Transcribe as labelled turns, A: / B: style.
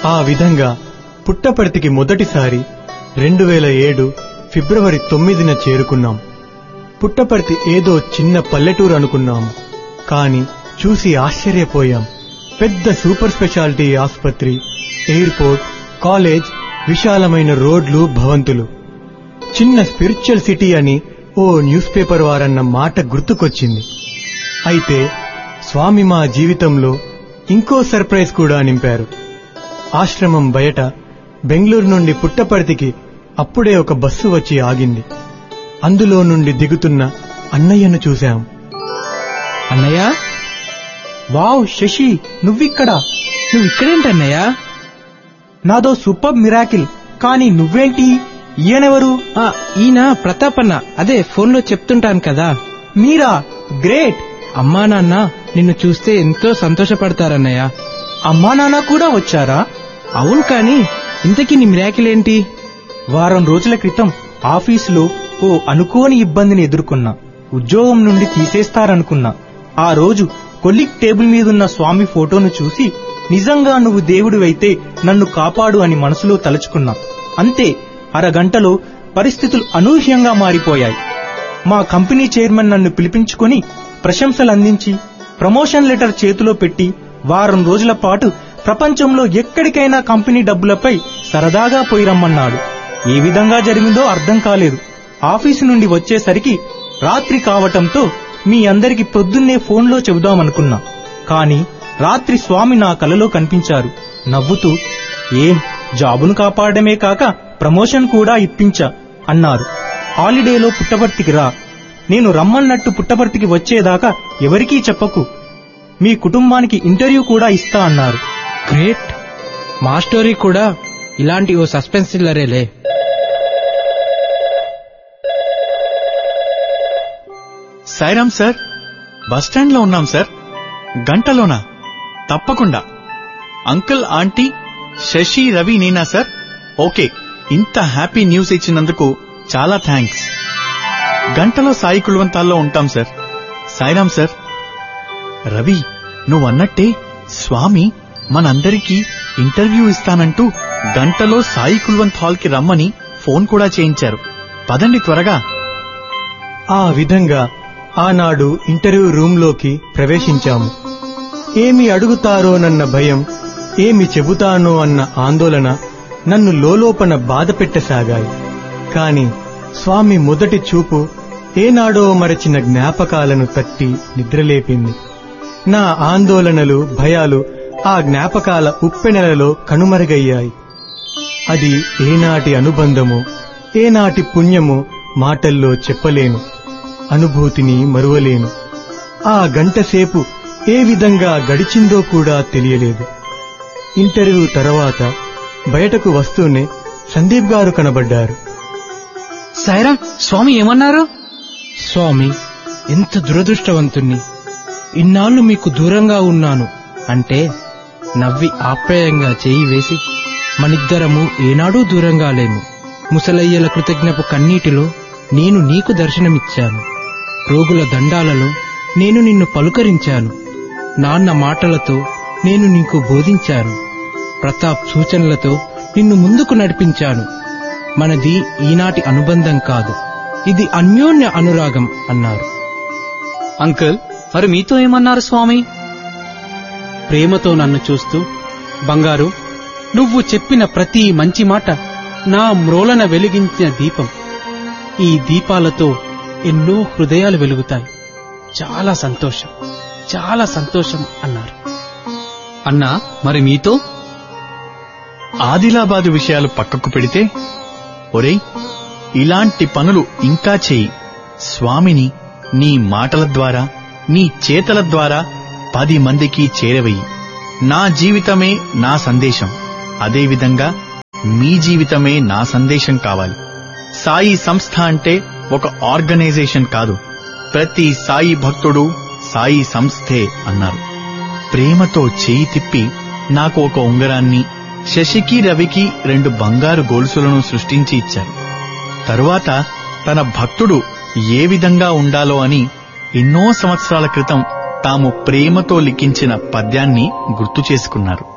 A: ఆ విధంగా పుట్టపర్తికి మొదటిసారి రెండు వేల ఏడు ఫిబ్రవరి తొమ్మిదిన చేరుకున్నాం పుట్టపర్తి ఏదో చిన్న పల్లెటూరు అనుకున్నాం కాని చూసి ఆశ్చర్యపోయాం పెద్ద సూపర్ స్పెషాలిటీ ఆసుపత్రి ఎయిర్పోర్ట్ కాలేజ్ విశాలమైన రోడ్లు భవంతులు చిన్న స్పిరిచువల్ సిటీ అని ఓ న్యూస్ పేపర్ వారన్న మాట గుర్తుకొచ్చింది అయితే స్వామి మా జీవితంలో ఇంకో సర్ప్రైజ్ కూడా నింపారు ఆశ్రమం బయట బెంగళూరు నుండి పుట్టపర్తికి అప్పుడే ఒక బస్సు వచ్చి ఆగింది అందులో నుండి దిగుతున్న అన్నయ్యను చూశాం
B: అన్నయ్య
C: వావ్ శశి నువ్విక్కడా
B: నువ్వు ఇక్కడేంటన్నయ్యా
C: నాదో సూపర్ మిరాకిల్ కానీ నువ్వేంటి ఈయనెవరు
B: ఆ, ఈయన ప్రతాపన్న అదే ఫోన్లో చెప్తుంటాను కదా
C: మీరా గ్రేట్
B: అమ్మా నాన్న నిన్ను చూస్తే ఎంతో సంతోషపడతారన్నయ్య
C: అమ్మా నాన్న కూడా వచ్చారా
B: అవును కానీ ఇంతకీ నీ మిరాకిల్ ఏంటి
C: వారం రోజుల క్రితం ఆఫీసులో ఓ అనుకోని ఇబ్బందిని ఎదుర్కొన్నా ఉద్యోగం నుండి తీసేస్తారనుకున్నా ఆ రోజు కొలిక్ టేబుల్ మీదున్న స్వామి ఫోటోను చూసి నిజంగా నువ్వు దేవుడివైతే నన్ను కాపాడు అని మనసులో తలుచుకున్నా అంతే అరగంటలో పరిస్థితులు అనూహ్యంగా మారిపోయాయి మా కంపెనీ చైర్మన్ నన్ను పిలిపించుకొని ప్రశంసలు అందించి ప్రమోషన్ లెటర్ చేతిలో పెట్టి వారం రోజుల పాటు ప్రపంచంలో ఎక్కడికైనా కంపెనీ డబ్బులపై సరదాగా పోయి రమ్మన్నాడు ఏ విధంగా జరిగిందో అర్థం కాలేదు ఆఫీసు నుండి వచ్చేసరికి రాత్రి కావటంతో మీ అందరికి పొద్దున్నే ఫోన్లో చెబుదామనుకున్నా కానీ రాత్రి స్వామి నా కలలో కనిపించారు నవ్వుతూ ఏం జాబును కాపాడమే కాక ప్రమోషన్ కూడా ఇప్పించా అన్నారు హాలిడేలో పుట్టపర్తికి రా నేను రమ్మన్నట్టు పుట్టపర్తికి వచ్చేదాకా ఎవరికీ చెప్పకు మీ కుటుంబానికి ఇంటర్వ్యూ కూడా ఇస్తా అన్నారు
B: గ్రేట్ మా స్టోరీ కూడా ఇలాంటి ఓ సస్పెన్స్ థ్రిల్లరేలే
D: సాయిరామ్ సార్ బస్ స్టాండ్ లో ఉన్నాం సార్ గంటలోనా తప్పకుండా అంకుల్ ఆంటీ శశి రవి నేనా సార్ ఓకే ఇంత హ్యాపీ న్యూస్ ఇచ్చినందుకు చాలా థ్యాంక్స్ గంటలో సాయి కుల్వంతాల్లో ఉంటాం సార్ సాయిరామ్ సార్ రవి నువ్వన్నట్టే స్వామి మనందరికీ ఇంటర్వ్యూ ఇస్తానంటూ గంటలో సాయి కుల్వంత్ హాల్ కి రమ్మని ఫోన్ కూడా చేయించారు పదండి త్వరగా
A: ఆ విధంగా ఆనాడు ఇంటర్వ్యూ రూంలోకి ప్రవేశించాము ఏమి అడుగుతారోనన్న భయం ఏమి చెబుతానో అన్న ఆందోళన నన్ను లోలోపన బాధ పెట్టసాగాయి కాని స్వామి మొదటి చూపు ఏనాడో మరచిన జ్ఞాపకాలను తట్టి నిద్రలేపింది నా ఆందోళనలు భయాలు ఆ జ్ఞాపకాల ఉప్పెనలలో కనుమరుగయ్యాయి అది ఏనాటి అనుబంధమో ఏనాటి పుణ్యమో మాటల్లో చెప్పలేను అనుభూతిని మరువలేను ఆ గంటసేపు ఏ విధంగా గడిచిందో కూడా తెలియలేదు ఇంటర్వ్యూ తర్వాత బయటకు వస్తూనే సందీప్ గారు కనబడ్డారు
E: సాయిరా స్వామి ఏమన్నారు
B: స్వామి ఎంత దురదృష్టవంతుణ్ణి ఇన్నాళ్ళు మీకు దూరంగా ఉన్నాను అంటే నవ్వి ఆప్యాయంగా చేయి వేసి మనిద్దరము ఏనాడూ దూరంగా లేము ముసలయ్యల కృతజ్ఞపు కన్నీటిలో నేను నీకు దర్శనమిచ్చాను రోగుల దండాలలో నేను నిన్ను పలుకరించాను నాన్న మాటలతో నేను నీకు బోధించాను ప్రతాప్ సూచనలతో నిన్ను ముందుకు నడిపించాను మనది ఈనాటి అనుబంధం కాదు ఇది అన్యోన్య అనురాగం అన్నారు
E: అంకుల్ మరి మీతో ఏమన్నారు స్వామి
F: ప్రేమతో నన్ను చూస్తూ బంగారు నువ్వు చెప్పిన ప్రతి మంచి మాట నా మ్రోలన వెలిగించిన దీపం ఈ దీపాలతో ఎన్నో హృదయాలు వెలుగుతాయి చాలా సంతోషం చాలా సంతోషం అన్నారు
E: అన్నా మరి మీతో
D: ఆదిలాబాదు విషయాలు పక్కకు పెడితే ఒరేయ్ ఇలాంటి పనులు ఇంకా చేయి స్వామిని నీ మాటల ద్వారా నీ చేతల ద్వారా పది మందికి చేరవయ్యి నా జీవితమే నా సందేశం అదేవిధంగా మీ జీవితమే నా సందేశం కావాలి సాయి సంస్థ అంటే ఒక ఆర్గనైజేషన్ కాదు ప్రతి సాయి భక్తుడు సాయి సంస్థే అన్నారు ప్రేమతో చేయి తిప్పి నాకు ఒక ఉంగరాన్ని శశికి రవికి రెండు బంగారు గొలుసులను సృష్టించి ఇచ్చారు తరువాత తన భక్తుడు ఏ విధంగా ఉండాలో అని ఎన్నో సంవత్సరాల క్రితం తాము ప్రేమతో లిఖించిన పద్యాన్ని గుర్తు చేసుకున్నారు